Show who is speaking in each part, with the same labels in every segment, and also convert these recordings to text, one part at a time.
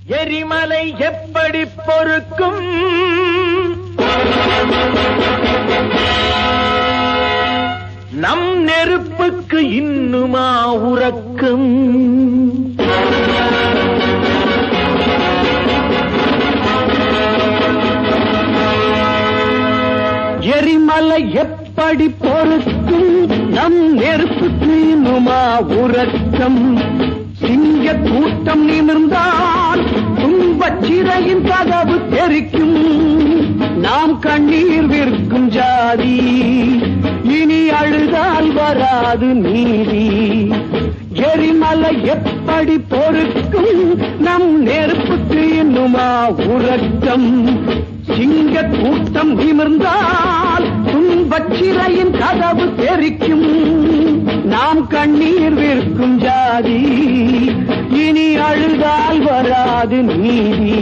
Speaker 1: எரிமலை எப்படி பொறுக்கும் நம் நெருப்புக்கு இன்னுமா உறக்கம் எரிமலை எப்படி பொறுக்கும் நம் நெருப்புக்கு இன்னுமா உறக்கம் சிங்க கூட்டம் நிமிர்ந்தால் துன்பச் சிறையின் கதவு தெரிக்கும் நாம் கண்ணீர் விற்கும் ஜாதி இனி அழுதால் வராது நீதி எரிமலை எப்படி பொறுக்கும் நம் நெருப்புக்கு இன்னுமா உறக்கம் சிங்க கூட்டம் நிமிர்ந்தால் துன்பச் சிறையின் கதவு தெரிக்கும் நாம் கண்ணீர் விற்கும் ஜாதி இனி அழுதால் வராது நீதி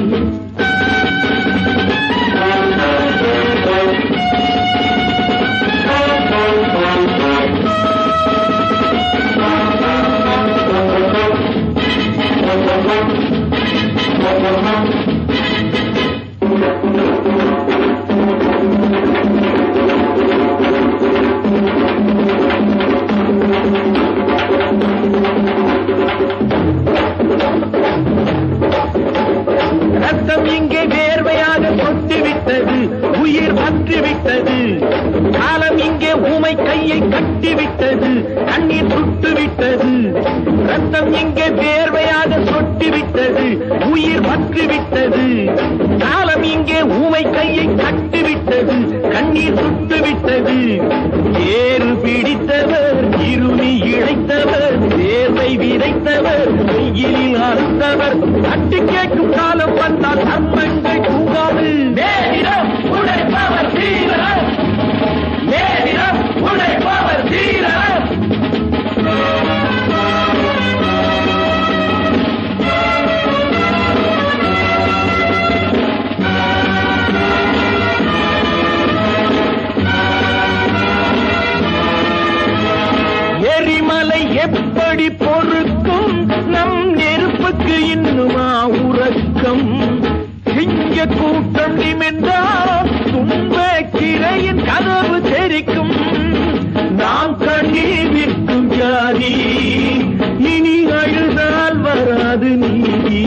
Speaker 1: ரத்தம் இங்கே வேர்வையாக கொட்டி விட்டது உயிர் பற்றி விட்டது காலம் இங்கே ஊமை கையை கட்டி விட்டது கண்ணீர் சுட்டு விட்டது ரத்தம் இங்கே வேர்வையாக சொட்டி விட்டது உயிர் பற்றி விட்டது காலம் இங்கே ஊமை கையை கட்டி விட்டது கண்ணீர் சுட்டு விட்டது ஏறு பிடித்தவர் இருளி இழைத்தவர் தேர்வை விதைத்தவர் வெயிலில் அறுத்தவர் தட்டி கேட்கும் காலம் வந்தால் தர்மங்கள் தூங்காது நேரிடம் உழைப்பவர் தீரர் நேரிடம் உழைப்பவர் தீரர் எரிமலை எப்படி பொறுக்கும் நம் நெருப்புக்கு இன்னுமா உறக்கம் சிங்க கூட்டம் நிமிர்ந்தால் துன்ப கிரையின் கதவு தெரிக்கும் நாம் கண்ணீர் விற்கும் ஜாதி இனி அழுதால் வராது நீதி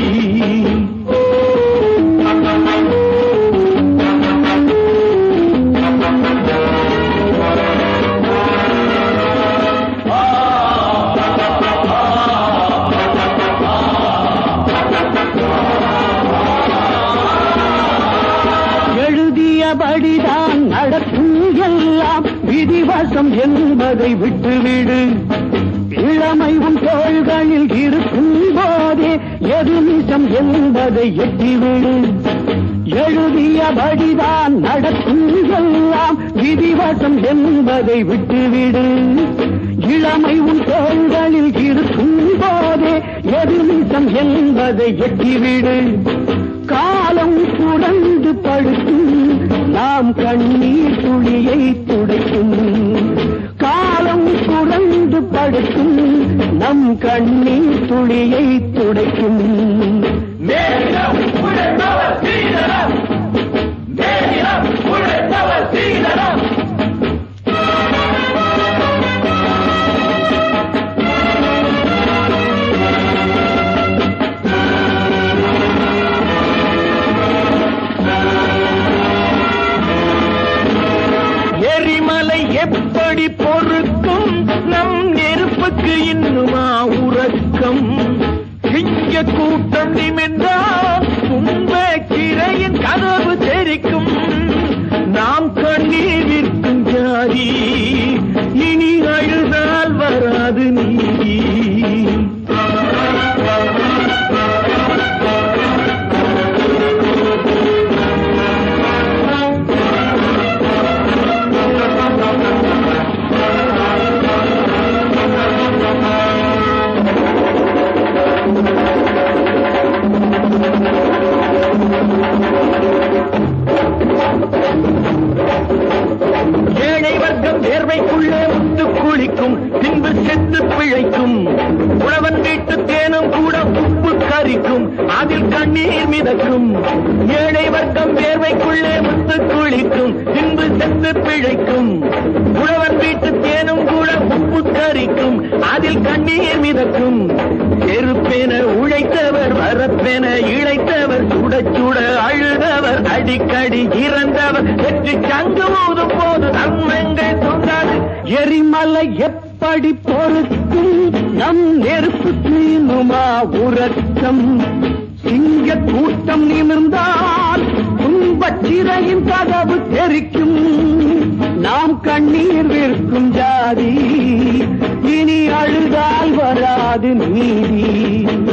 Speaker 1: எழுதியபடிதான் நடக்கும் எல்லாம் விதிவசம் என்பதை விட்டுவிடு இளமை உன் தோள்களில் இருக்கும் போதே எது நிஜம் என்பதை எட்டிவிடு எழுதியபடிதான் நடக்கும் எல்லாம் விதிவசம் என்பதை விட்டுவிடு இளமை உன் தோள்களில் இருக்கும் போதே எது நிஜம் என்பதை எட்டிவிடு காலம் புரண்டு படுக்கும் நாம் கண்ணீர் துளியை துடைக்கும் காலம் புரண்டு படுக்கும் நம் கண்ணீர் துளியை துடைக்கும் நேரம் உழைப்பவர் சீதனம் நேரம் உழைப்பவர் சீதனம் எரிமலை எப்படி பொறுக்கும் நம் நெருப்புக்கு இன்னுமா உறக்கம் சிங்க கூட்டம் நிமிர்ந்தால் துன்ப கிரையின் கதவு தெரிக்கும் நாம் கண்ணீர் விற்கும் ஜாதி இனி அழுதால் வராது நீதி ஏழை வர்க்கம் வேர்வைக்குள்ளே முத்து குளிக்கும் பின்பு செத்து பிழைக்கும் உழவன் வீட்டு தேனும் கூட உப்பு கரிக்கும் அதில் கண்ணீர் மிதக்கும் ஏழை வர்க்கம் வேர்வைக்குள்ளே முத்து குளிக்கும் பின்பு சென்று பிழைக்கும் உழவன் வீட்டு தேனும் கூட உப்பு கரிக்கும் அதில் கண்ணீர் மிதக்கும் செருப்பென உழைத்தவர் வரப்பென இழைத்தவர் சுட சுட அழுதவர் அடிக்கடி இறந்தவர் வெற்றி சங்கு ஊதும் போது நன்மங்கள் சொன்னார் எரிமலை எப்படி பொறுக்கும் நம் நெருப்புக்கு இன்னுமா உறக்கம் சிங்க கூட்டம் நிமிர்ந்தால் துன்பச் சிறையின் கதவு தெரிக்கும் நாம் கண்ணீர் விற்கும் ஜாதி இனி அழுதால் வராது நீதி